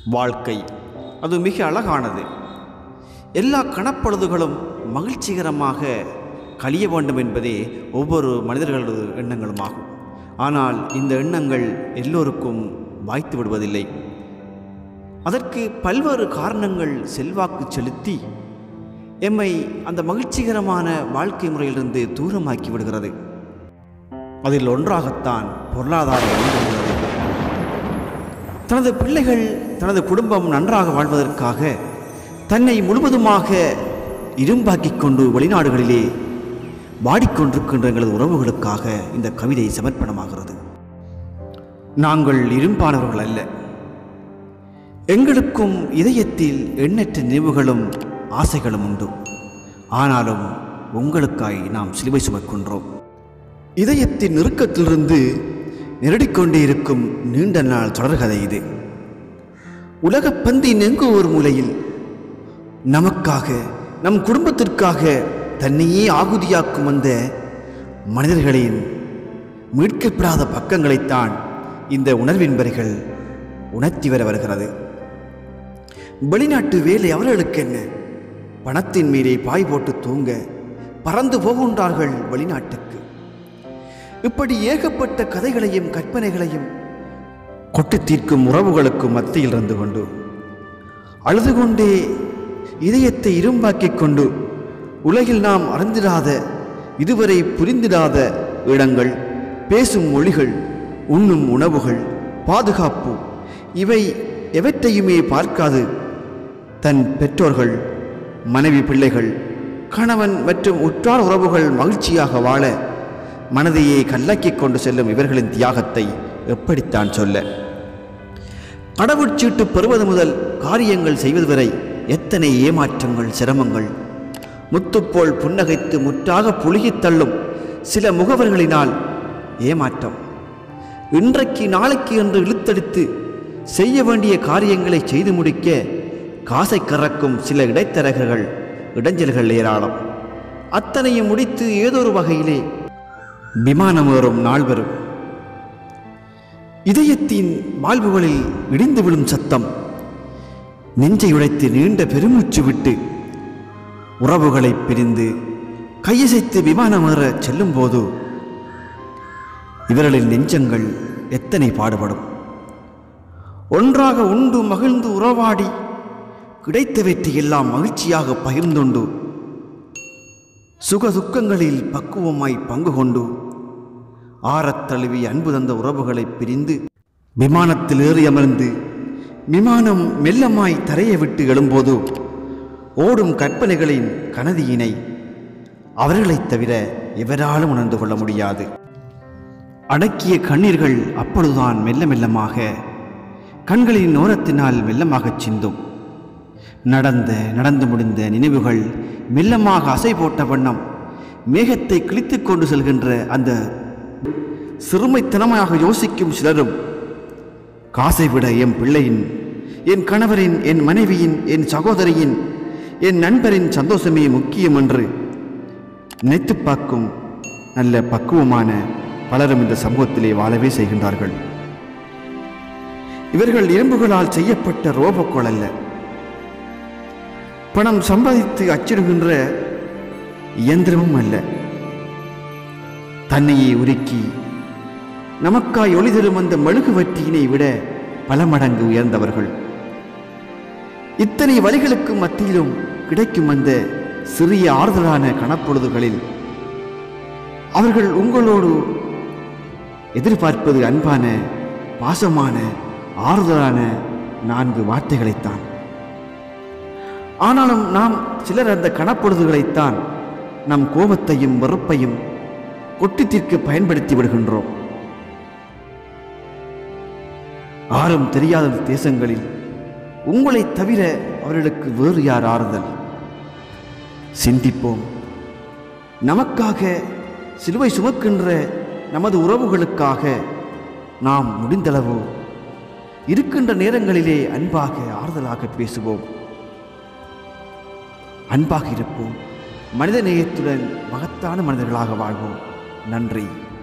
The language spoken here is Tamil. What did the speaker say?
வாழ்க்கை அது மிக அழகானது எல்லா கணப்பொழுதுகளும் மகிழ்ச்சிகரமாக கழிய வேண்டும் என்பதே ஒவ்வொரு மனிதர்களது எண்ணங்களுமாகும் ஆனால் இந்த எண்ணங்கள் எல்லோருக்கும் வாய்த்து விடுவதில்லை அதற்கு பல்வேறு காரணங்கள் செல்வாக்கு செலுத்தி எம்மை அந்த மகிழ்ச்சிகரமான வாழ்க்கை முறையிலிருந்து தூரமாக்கி விடுகிறது அதில் ஒன்றாகத்தான் பொருளாதாரம் அமைந்துள்ளது தனது பிள்ளைகள் தனது குடும்பம் நன்றாக வாழ்வதற்காக தன்னை முழுவதுமாக இரும்பாக்கிக் கொண்டு வெளிநாடுகளிலே வாடிக்கொண்டிருக்கின்ற எங்களது உறவுகளுக்காக இந்த கவிதை சமர்ப்பணமாகிறது நாங்கள் இரும்பானவர்கள் அல்ல எங்களுக்கும் இதயத்தில் எண்ணற்ற நினைவுகளும் ஆசைகளும் உண்டு ஆனாலும் உங்களுக்காய் நாம் சிலுவை சுமக்கின்றோம் இதயத்தின் நெருக்கத்திலிருந்து நெருடிக்கொண்டே இருக்கும் நீண்ட நாள் தொடர்கதை இது உலகப் பந்தின் எங்கோ ஒரு மூலையில் நமக்காக நம் குடும்பத்திற்காக தன்னையே ஆகுதியாக்கும் அந்த மனிதர்களின் மீட்கப்படாத பக்கங்களைத்தான் இந்த உணர்வின் வரிகள் உணர்த்தி வர வருகிறது வெளிநாட்டு வேலை அவர்களுக்கு என்ன பணத்தின் மீதே பாய் போட்டு தூங்க பறந்து போகின்றார்கள் வெளிநாட்டுக்கு இப்படி ஏகப்பட்ட கதைகளையும் கற்பனைகளையும் கொட்டி தீர்க்கும் உறவுகளுக்கு மத்தியில் இருந்து கொண்டு அழுது கொண்டே இதயத்தை இரும்பாக்கிக் கொண்டு உலகில் நாம் அறிந்திடாத இதுவரை புரிந்திடாத இடங்கள் பேசும் மொழிகள் உண்ணும் உணவுகள் பாதுகாப்பு இவை எவற்றையுமே பார்க்காது தன் பெற்றோர்கள் மனைவி பிள்ளைகள் கணவன் மற்றும் உற்றார் உறவுகள் மகிழ்ச்சியாக வாழ மனதையே கல்லாக்கிக் கொண்டு செல்லும் இவர்களின் தியாகத்தை எப்படித்தான் சொல்ல கடவுட்சீட்டு பெறுவது முதல் காரியங்கள் செய்வது வரை எத்தனை ஏமாற்றங்கள் சிரமங்கள் முத்துப்போல் புன்னகைத்து முற்றாக புழுகித் தள்ளும் சில முகவர்களினால் ஏமாற்றம் இன்றைக்கு நாளைக்கு என்று இழுத்தடித்து செய்ய வேண்டிய காரியங்களை செய்து முடிக்க காசை கறக்கும் சில இடைத்தரகர்கள் இடைஞ்சல்கள் ஏராளம் அத்தனையும் முடித்து ஏதோ ஒரு வகையிலே விமானம் ஏறும் நாள் வரும் இதயத்தின் வாழ்வுகளில் இடிந்து விழும் சத்தம் நெஞ்சை உடைத்து நீண்ட பெருமூச்சு விட்டு உறவுகளை பிரிந்து கையசைத்து விமானம் ஏற செல்லும்போது இவர்களின் நெஞ்சங்கள் எத்தனை பாடுபடும் ஒன்றாக உண்டு மகிழ்ந்து உறவாடி கிடைத்தவற்றை எல்லாம் மகிழ்ச்சியாக பகிர்ந்துண்டு சுக துக்கங்களில் பக்குவமாய் பங்கு கொண்டு ஆறத் தழுவி அன்பு தந்த உறவுகளை பிரிந்து விமானத்தில் ஏறி அமர்ந்து விமானம் மெல்லமாய் தரையை விட்டு எழும்போது ஓடும் கற்பனைகளின் கனதியினை அவர்களைத் தவிர எவராலும் உணர்ந்து கொள்ள முடியாது அடக்கிய கண்ணீர்கள் அப்பொழுதுதான் மெல்ல மெல்லமாக கண்களின் ஓரத்தினால் மெல்லமாகச் சிந்தும் நடந்த நடந்து முடிந்த நினைவுகள் மெல்லமாக அசை போட்ட வண்ணம் மேகத்தை கிழித்துக் கொண்டு செல்கின்ற அந்த சிறுமைத்தனமாக யோசிக்கும் சிலரும் காசை விட என் பிள்ளையின் என் கணவரின் என் மனைவியின் என் சகோதரியின் என் நண்பரின் சந்தோஷமே முக்கியம் என்று நினைத்துப் பார்க்கும் நல்ல பக்குவமான பலரும் இந்த சமூகத்திலே வாழவே செய்கின்றார்கள் இவர்கள் இரும்புகளால் செய்யப்பட்ட ரோபோக்கள் அல்ல பணம் சம்பாதித்து அச்சிடுகின்ற இயந்திரமும் அல்ல தன்னையே உருக்கி நமக்காய் ஒளி தரும் அந்த மெழுகுவற்றியினை விட பல மடங்கு உயர்ந்தவர்கள் இத்தனை வழிகளுக்கு மத்தியிலும் கிடைக்கும் அந்த சிறிய ஆறுதலான கணப்பொழுதுகளில் அவர்கள் உங்களோடு எதிர்பார்ப்பது அன்பான பாசமான ஆறுதலான நான்கு வார்த்தைகளைத்தான் ஆனாலும் நாம் சிலர் அந்த கணப்பொழுதுகளைத்தான் நம் கோபத்தையும் வெறுப்பையும் கொட்டித்திற்கு பயன்படுத்தி விடுகின்றோம் ஆறும் தெரியாத தேசங்களில் உங்களைத் தவிர அவர்களுக்கு வேறு யார் ஆறுதல் சிந்திப்போம் நமக்காக சிலுவை சுமக்கின்ற நமது உறவுகளுக்காக நாம் முடிந்தளவு இருக்கின்ற நேரங்களிலே அன்பாக ஆறுதலாக பேசுவோம் அன்பாக இருப்போம் மனித நேயத்துடன் மகத்தான மனிதர்களாக வாழ்வோம் நன்றி